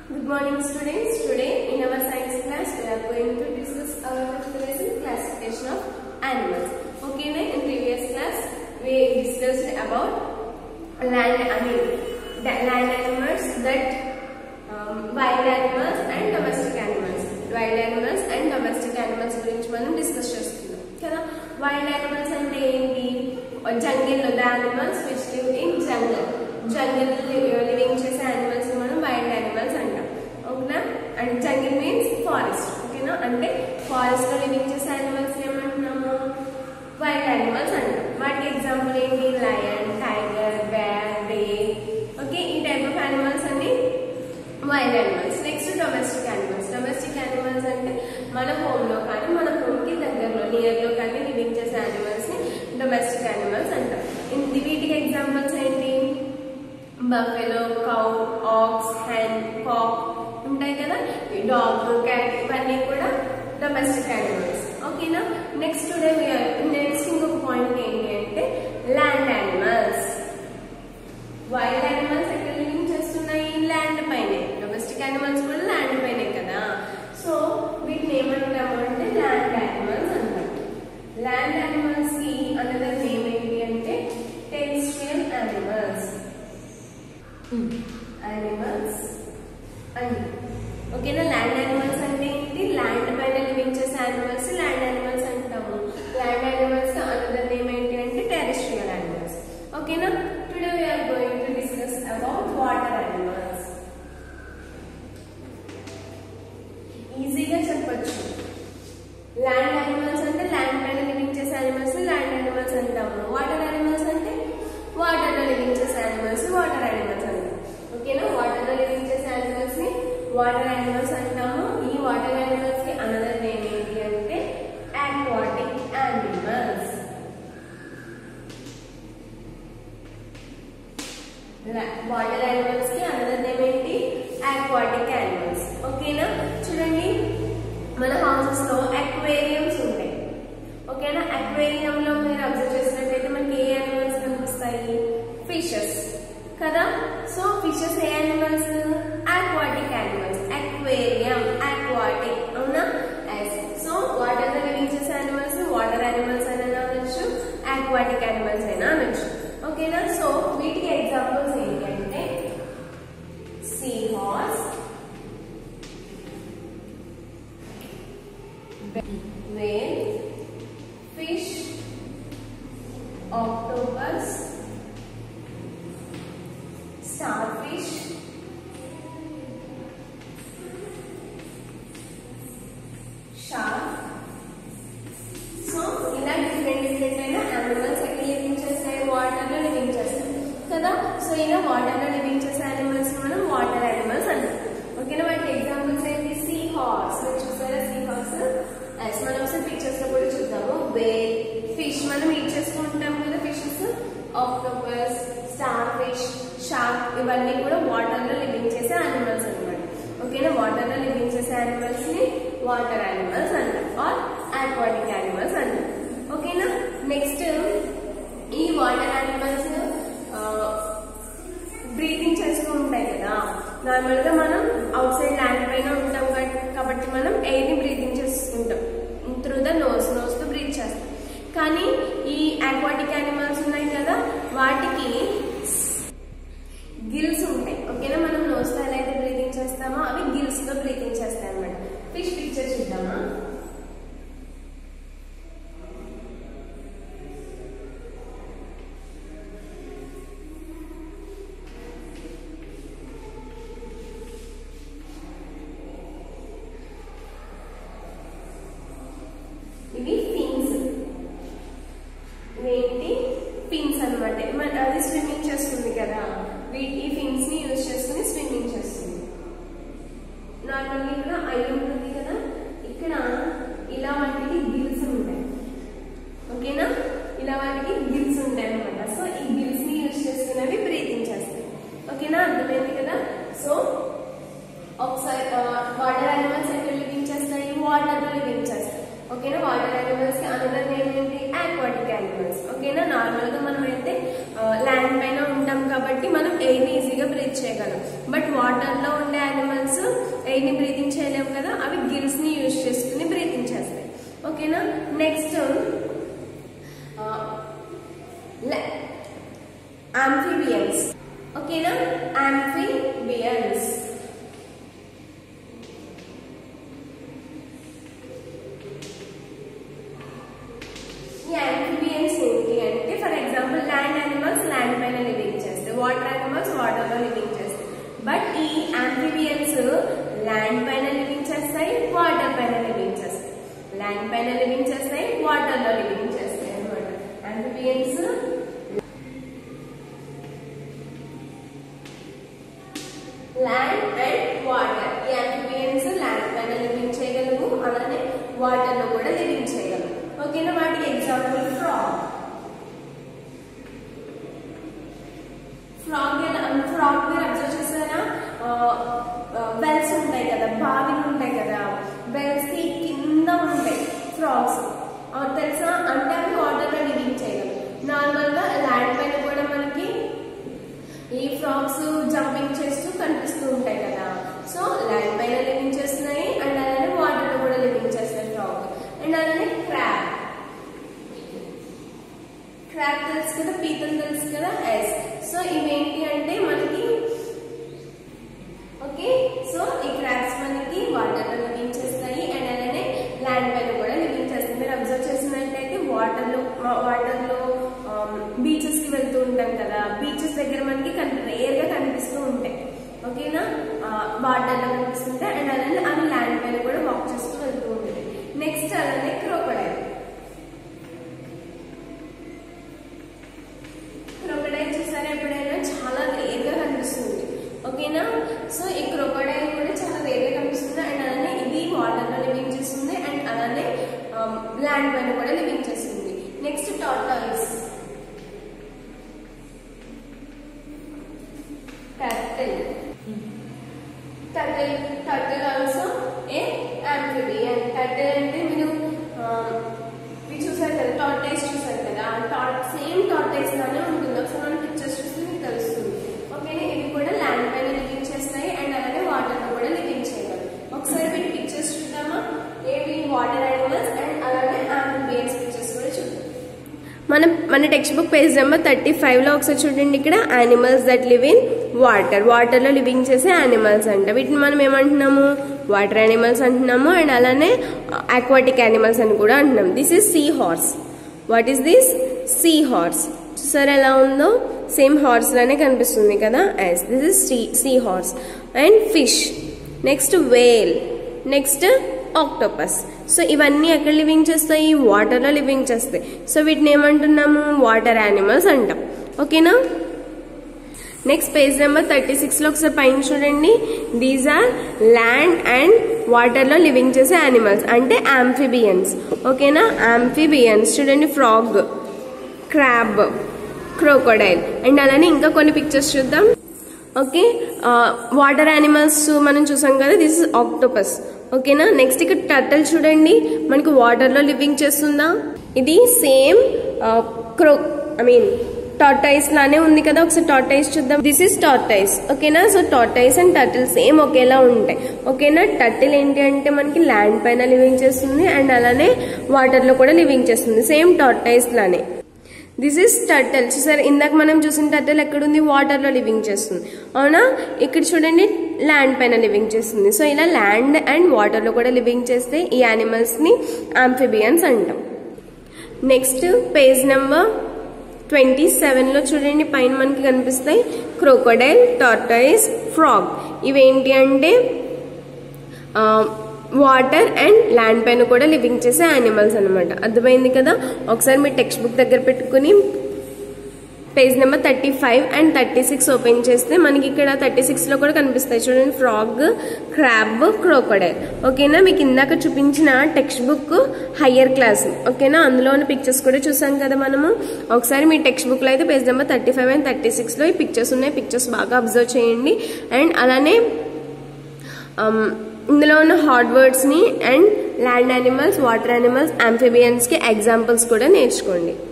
Good morning students. Today in our science class we are going to discuss our fifth lesson classification of animals. Okay, na? in previous class we discussed about land I mean the land animals that um, wild animals and domestic animals. Wild animals and domestic animals గురించి మనం discuss చేస్తున్నాం కదా wild animals అంటే ఏంటి జంగిల్లో the animals which live in jungle jungle living చేసే animals మనం wild animals అంటాం ఓకేనా అండ్ జంగిల్ మీన్స్ ఫారెస్ట్ ఓకేనా అంటే ఫారెస్ట్ లో లివింగ్ చేసే యానిమల్స్ ఏమంటున్నాము వైల్డ్ యానిమల్స్ అంటాం వాటి ఎగ్జాంపుల్ ఏంటి lion tiger bear deer okay ఈ టైప్ ఆఫ్ యానిమల్స్ అన్ని wild animals next domestic animals domestic animals అంటే మన హోమ్ లో కానీ మన హోమ్ కి దగ్గరలో నియర్ లో కానీ లివింగ్ చేసే యానిమల్స్ ని డొమెస్టిక్ యానిమల్స్ అంటాం ఇన్- వీటికి ఎగ్జాంపుల్స్ ఏంటి buffalo cow ox hen cock ఉంటాయి కదా ఈ డాగ్ క్యాట్ ఇవన్నీ కూడా డొమెస్టిక్ యానిమల్స్ ఓకేనా నెక్స్ట్ టుడే నెక్స్ట్ ఇంకొక పాయింట్ ఏంటి అంటే ల్యాండ్ యానిమల్స్ వైల్డ్ యానిమల్స్ ఎక్కడ లివింగ్ చేస్తున్నాయి ల్యాండ్ పైనే డొమెస్టిక్ యానిమల్స్ కూడా ల్యాండ్ పైనే కదా సో వీటిని ఏమంటాము అంటే ల్యాండ్ యానిమల్స్ అంటాం ల్యాండ్ యానిమల్స్ కి అనదర్ నేమ్ ఏంటి అంటే టెరిస్ట్రియల్ యానిమల్స్ యానిమల్స్ అండి ఓకేనా ల్యాండ్ యానిమల్స్ అంటే ఏంటి ల్యాండ్ పైన లివింగ్ చేసే యానిమల్స్ ల్యాండ్ యానిమల్స్ అంటాము ల్యాండ్ యానిమల్స్ అనదర్ నేమ్ ఏంటి అంటే టెరిస్ట్రియల్ యానిమల్స్ ఓకేనా today we are going to discuss about water animals ఈజీగా చెప్పొచ్చు ల్యాండ్ యానిమల్స్ అంటే ల్యాండ్ పైన లివింగ్ చేసే యానిమల్స్ ల్యాండ్ యానిమల్స్ అంటాము వాటర్ యానిమల్స్ అంటే వాటర్ లో లివింగ్ చేసే యానిమల్స్ వాటర్ యానిమల్స్ అంటాం ఓకేనా వాటర్ లో లివింగ్ చేసే యానిమల్స్ ని వాటర్ యానిమల్స్ అంటాము ఈ వాటర్ యానిమల్స్ కి అనదర్ నేమ్ ఏంటి అంటే aquatic యానిమల్స్ వాటర్ యానిమల్స్ కి అనదర్ నేమ్ ఏంటి aquatic యానిమల్స్ ఓకేనా చూడండి మన హౌసెస్ లో అక్వేరియంస్ ఉంటాయి ఓకేనా అక్వేరియం లో మీరు అబ్జర్వ్ చేసినట్లయితే మనకి ఏ యానిమల్స్ కనిపిస్తాయి ఫిషెస్ కదా సో ఫిషెస్ ఏ animals aquatic animals aquarium aquatic అవునా సో వాటర్ లో లివింగ్ చేసే యానిమల్స్ వాటర్ యానిమల్స్ అయినా అనొచ్చు aquatic యానిమల్స్ అయినా అనొచ్చు ఓకేనా సో వీటికి ఎగ్జాంపుల్స్ ఏంటి అంటే sea horse whale, fish, octopus, starfish, shark. So ఇలా డిఫరెంట్ డిఫరెంట్ అయిన యానిమల్స్ ఎక్కడ లివింగ్ చేస్తాయి వాటర్ లో లివింగ్ చేస్తాయి కదా సో ఇలా వాటర్ లో లివింగ్ చేసే యానిమల్స్ మనం వాటర్ యానిమల్స్ అంటాం ఓకేనా వాటి ఎగ్జాంపుల్స్ ఏంటి సీ హార్స్ మీరు చూసారా సీ హార్స్ ఎస్ మనం ఒకసారి పిక్చర్స్ లో కూడా చూద్దాము వే ఫిష్ మనం ఈట్ చేసుకుంటాం కదా fishes octopus star fish shark ఇవన్నీ కూడా వాటర్ లో లివింగ్ చేసే యానిమల్స్ అన్నమాట ఓకేనా వాటర్ లో లివింగ్ చేసే యానిమల్స్ ని వాటర్ యానిమల్స్ అంటాం ఆర్ aquatic యానిమల్స్ అంటాం ఓకేనా నెక్స్ట్ ఈ వాటర్ యానిమల్స్ బ్రీతింగ్ చేస్తూ ఉంటాయి కదా నార్మల్ గా మనం అవుట్ సైడ్ ల్యాండ్ పైన ఉంటాం కా- కాబట్టి మనం ఎయిర్ ని బ్రీతింగ్ చేసుకుంటాం త్రూ ద నోస్ నోస్ తో బ్రీత్ చేస్తాం కానీ ఈ aquatic యానిమల్స్ ఉన్నాయి కదా వాటికి గిల్స్ ఉంటాయి ఓకేనా మనం నోస్ తో ఎలా అయితే బ్రీతింగ్ చేస్తామో అవి గిల్స్ తో బ్రీతింగ్ చేస్తాయి అనమాట ఫిష్ పిక్చర్ చూద్దామా ఇవి ఫిన్స్ ఇవేంటి ఫిన్స్ అనమాట మన అది స్విమ్మింగ్ చేస్తుంది కదా వీ- ఈ ఫిన్స్ ని యూజ్ చేసుకుని స్విమ్మింగ్ చేస్తుంది నార్మల్గా ఇక్కడ ఐ ఉంటుంది కదా ఇక్కడ ఇలా వాటికి గిల్స్ ఉంటాయి ఓకేనా ఇలా వాటికి గిల్స్ ఉంటాయి అనమాట సో ఈ గిల్స్ ని యూజ్ చేసుకున్నవి బ్రీతింగ్ చేస్తాయి ఓకేనా అర్థమైంది కదా సో ఒకసారి వాటర్ యానిమల్స్ ఎక్కడ లివింగ్ చేస్తాయి వాటర్ లో లివింగ్ చేస్తాయి ఓకేనా వాటర్ యానిమల్స్ కి అనదర్ నేమ్ ఏంటి aquatic యానిమల్స్ ఓకేనా నార్మల్ గా మనం అయితే ల్యాండ్ పైన ఉంటాం కాబట్టి మనం ఎయిర్ ఈజీగా బ్రీత్ చేయగలం బట్ వాటర్ లో ఉండే యానిమల్స్ ల్యాండ్ పైన లివింగ్ చేస్తాయి వాటర్ పైన లివింగ్ చేస్తాయి ల్యాండ్ పైన లివింగ్ చేస్తాయి వాటర్ లో లివింగ్ చేస్తాయి అనమాట ఆంఫిబియన్స్ ల్యాండ్ అండ్ వాటర్ ఈ ఆంఫిబియన్స్ ల్యాండ్ పైన లివింగ్ చేయగలము అలానే వాటర్ లో కూడా లివింగ్ చేయగలము ఓకేనా వాటికి ఎగ్జాంపుల్ ఫ్రాగ్ ఫ్రాగ్ ఫ్రాగ్ మీరు అబ్జర్వ్ చేస్తారా వెల్స్ ఉంటాయి కదా బావిలు ఉంటాయి కదా వెల్స్ కి కింద ఉంటాయి ఫ్రాగ్స్ తెలుసా అంటే అవి వాటర్ లో లివింగ్ చేయగలరు నార్మల్ గా ల్యాండ్ పైన కూడా మనకి ఈ ఫ్రాగ్స్ జంపింగ్ చేస్తూ కనిపిస్తూ ఉంటాయి కదా సో ల్యాండ్ పైన లివింగ్ చేస్తున్నాయి అండ్ అలానే వాటర్ లో కూడా లివింగ్ చేస్తాయి ఫ్రాగ్ అండ్ అలానే క్రాబ్ క్రాబ్ తెలుసు కదా పీతలు తెలుసు కదా ఎస్ సో ఇవేంటి అంటే మనకి ఓకే సో ఈ క్రాబ్స్ మనకి వాటర్ లో లివింగ్ చేస్తాయి అండ్ అలానే ల్యాండ్ పైన కూడా లివింగ్ చేస్తాయి మీరు అబ్జర్వ్ చేసినట్టయితే వాటర్ లో వాటర్ లో బీచెస్ కి వెళ్తూ ఉంటాం కదా బీచెస్ దగ్గర మనకి రేర్ గా కనిపిస్తూ ఉంటాయి ఓకేనా వాటర్ లో కనిపిస్తుంటాయి అండ్ అలానే అవి ల్యాండ్ పైన కూడా వాక్ చేస్తూ వెళ్తూ ఉంటాయి నెక్స్ట్ అలానే క్రోకడైల్ క్రొకడైల్ చూసారా ఎప్పుడైనా చాలా రేర్ గా కనిపిస్తుంది ఓకేనా సో ఈ క్రొకడైల్ కూడా చాలా రేర్ గా కనిపిస్తుంది అండ్ అలానే ఇది వాటర్ లో లివింగ్ చేస్తుంది అండ్ అలానే ల్యాండ్ పైన కూడా లివింగ్ చేస్తుంది next tortoise turtle turtle turtle also a amphibian turtle అంటే మీరు ఇవి చూసారు కదా టార్టైస్ చూసారు కదా టాట్ సేమ్ టార్టైస్ లానే ఉంటుంది ఒకసారి మనం పిక్చర్స్ చూస్తే మీకు తెలుస్తుంది ఓకేనా ఇవి కూడా ల్యాండ్ పైన లివింగ్ చేస్తాయి అండ్ అలానే వాటర్ లో కూడా లివింగ్ చేయగలరు ఒకసారి వీటి పిక్చర్స్ చూద్దామా ఏవి వాటర్ యానిమల్స్ అండ్ అలానే ఆంఫిబియన్స్ పిక్చర్స్ కూడా చూద్దాం మన మన text book page number thirty five లో ఒకసారి చూడండి ఇక్కడ animals that live in water water లో లివింగ్ చేసే యానిమల్స్ అంట వీటిని మనం ఏమంటున్నాము వాటర్ యానిమల్స్ అంటున్నాము అండ్ అలానే ఆక్వాటిక్ యానిమల్స్ అని కూడా అంటున్నాం this is sea horse what is this sea horse చూసారా ఎలా ఉందో సేమ్ హార్స్ లానే కనిపిస్తుంది కదా yes this is sea see horse and fish next whale next octopus so ఇవన్నీ ఎక్కడ లివింగ్ చేస్తాయి వాటర్లో లివింగ్ చేస్తాయి సో వీటిని ఏమంటున్నాము వాటర్ యానిమల్స్ అంటాం ఓకేనా next page number thirty six లో ఒకసారి పైన చూడండి these are land and water లో లివింగ్ చేసే యానిమల్స్ అంటే ఆంఫిబియన్స్ ఓకేనా ఆంఫిబియన్స్ చూడండి ఫ్రాగ్ క్రాబ్ క్రోకోడైల్ అండ్ అలానే ఇంకా కొన్ని పిక్చర్స్ చూద్దాం ఓకే వాటర్ యానిమల్స్ మనం చూసాం కదా దిస్ ఇస్ ఆక్టోపస్ ఓకేనా నెక్స్ట్ ఇక్కడ టర్టల్ చూడండి మనకి వాటర్ లో లివింగ్ చేస్తుందా ఇది same crow I mean tortoise లానే ఉంది కదా ఒకసారి టార్టైస్ చూద్దాం దిస్ ఇస్ టార్టైస్ ఓకేనా so tortoise and turtle same ఒకేలా ఉంటాయి ఓకేనా టర్టిల్ ఏంటి అంటే మనకి ల్యాండ్ పైన లివింగ్ చేస్తుంది అండ్ అలానే వాటర్ లో కూడా లివింగ్ చేస్తుంది సేమ్ టార్టైస్ లానే దిస్ ఇస్ టర్టల్ చూసారు ఇందాక మనం చూసిన టర్టల్ ఎక్కడుంది వాటర్ లో లివింగ్ చేస్తుంది అవునా ఇక్కడ చూడండి ల్యాండ్ పైన లివింగ్ చేస్తుంది సో ఇలా ల్యాండ్ అండ్ వాటర్ లో కూడా లివింగ్ చేస్తే ఈ యానిమల్స్ ని ఆంఫిబియన్స్ అంటాం next page number twenty seven లో చూడండి పైన మనకి కనిపిస్తాయి క్రోకోడైల్ టార్టైస్ ఫ్రాగ్ ఇవేంటి అంటే వాటర్ అండ్ ల్యాండ్ పైన కూడా లివింగ్ చేసే యానిమల్స్ అనమాట అర్థమైంది కదా ఒకసారి మీ టెక్స్ట్ బుక్ దగ్గర పెట్టుకుని page number thirty five and thirty six open చేస్తే మనకి ఇక్కడ థర్టీ సిక్స్ లో కూడా కనిపిస్తాయి చూడండి ఫ్రాగ్ క్రాబ్ క్రోకోడైల్ ఓకేనా మీకు ఇందాక చూపించిన టెక్స్ట్ బుక్ హయ్యర్ క్లాస్ ఓకేనా అందులో ఉన్న పిక్చర్స్ కూడా చూసాం కదా మనము ఒకసారి మీ టెక్స్ట్ బుక్ లో అయితే page number thirty five and thirty six లో ఈ పిక్చర్స్ ఉన్నాయి పిక్చర్స్ బాగా అబ్జర్వ్ చేయండి అండ్ అలానే ఇందులో ఉన్న హార్డ్ వర్డ్స్ ని and land animals water animals amphibians కి ఎగ్జాంపుల్స్ కూడా నేర్చుకోండి